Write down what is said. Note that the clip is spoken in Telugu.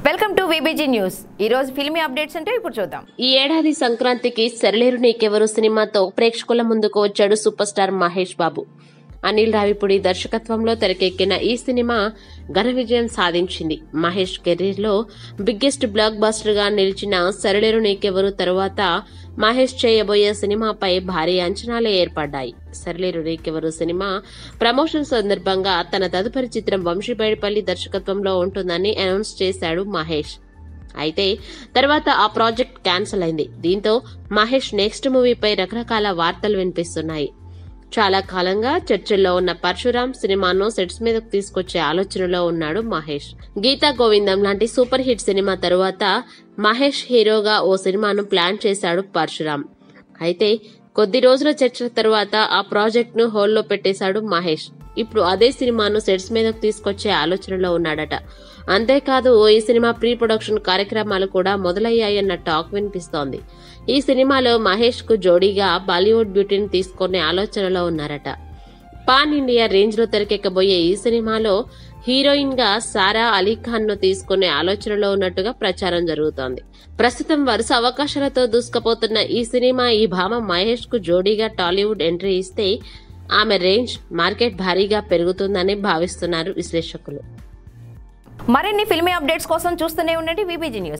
వెల్కమ్ టు విబిజీ న్యూస్ ఈ రోజు ఫిల్మీ అప్డేట్స్ అంటే ఇప్పుడు చూద్దాం ఈ ఏడాది సంక్రాంతికి సరళేరు నీకెవరు సినిమాతో ప్రేక్షకుల ముందుకు వచ్చాడు సూపర్ స్టార్ మహేష్ బాబు అనిల్ రావిపూడి దర్శకత్వంలో తెరకెక్కిన ఈ సినిమా ఘన విజయం సాధించింది మహేష్ కెరీర్ లో బిగ్గెస్ట్ బ్లాక్ బస్టర్ గా నిలిచిన సరళేరు నీకెవరు తరువాత మహేష్ చేయబోయే సినిమాపై భారీ అంచనాలే ఏర్పడ్డాయి సరళేరు నీకెవరు సినిమా ప్రమోషన్ సందర్భంగా తన తదుపరి చిత్రం వంశీబైడిపల్లి దర్శకత్వంలో ఉంటుందని అనౌన్స్ చేశాడు మహేష్ అయితే తర్వాత ఆ ప్రాజెక్ట్ క్యాన్సిల్ అయింది దీంతో మహేష్ నెక్స్ట్ మూవీపై రకరకాల వార్తలు వినిపిస్తున్నాయి చాలా కాలంగా చర్చల్లో ఉన్న పరశురాం సినిమాను సెట్స్ మీదకు తీసుకొచ్చే ఆలోచనలో ఉన్నాడు మహేష్ గీతా గోవిందం లాంటి సూపర్ హిట్ సినిమా తరువాత మహేష్ హీరోగా ఓ సినిమాను ప్లాన్ చేశాడు పరశురాం అయితే కొద్ది రోజుల చర్చల తరువాత ఆ ప్రాజెక్ట్ ను హోల్లో పెట్టేశాడు మహేష్ ఇప్పుడు అదే సినిమాను సెట్స్ మీదకు తీసుకొచ్చే ఆలోచనలో ఉన్నాడట అంతేకాదు ఈ సినిమా ప్రీ ప్రొడక్షన్ కార్యక్రమాలు కూడా మొదలయ్యాయన్న టాక్ వినిపిస్తోంది ఈ సినిమాలో మహేష్ కు జోడీగా బాలీవుడ్ బ్యూటీని తీసుకునే ఆలోచనలో ఉన్నారట పాన్ ఇండియా రేంజ్ లో తెరకెక్కబోయే ఈ సినిమాలో హీరోయిన్ గా సారా అలీ ఖాన్ ను తీసుకునే ఆలోచనలో ఉన్నట్టుగా ప్రచారం జరుగుతోంది ప్రస్తుతం వరుస అవకాశాలతో దూసుకుపోతున్న ఈ సినిమా ఈ భామ మహేష్ కు జోడీగా టాలీవుడ్ ఎంట్రీ ఇస్తే ఆమె రేంజ్ మార్కెట్ భారీగా పెరుగుతుందని భావిస్తున్నారు విశ్లేషకులు మరిన్ని ఫిల్మీ అప్డేట్స్ కోసం చూస్తూనే ఉండండి విబిజీ న్యూస్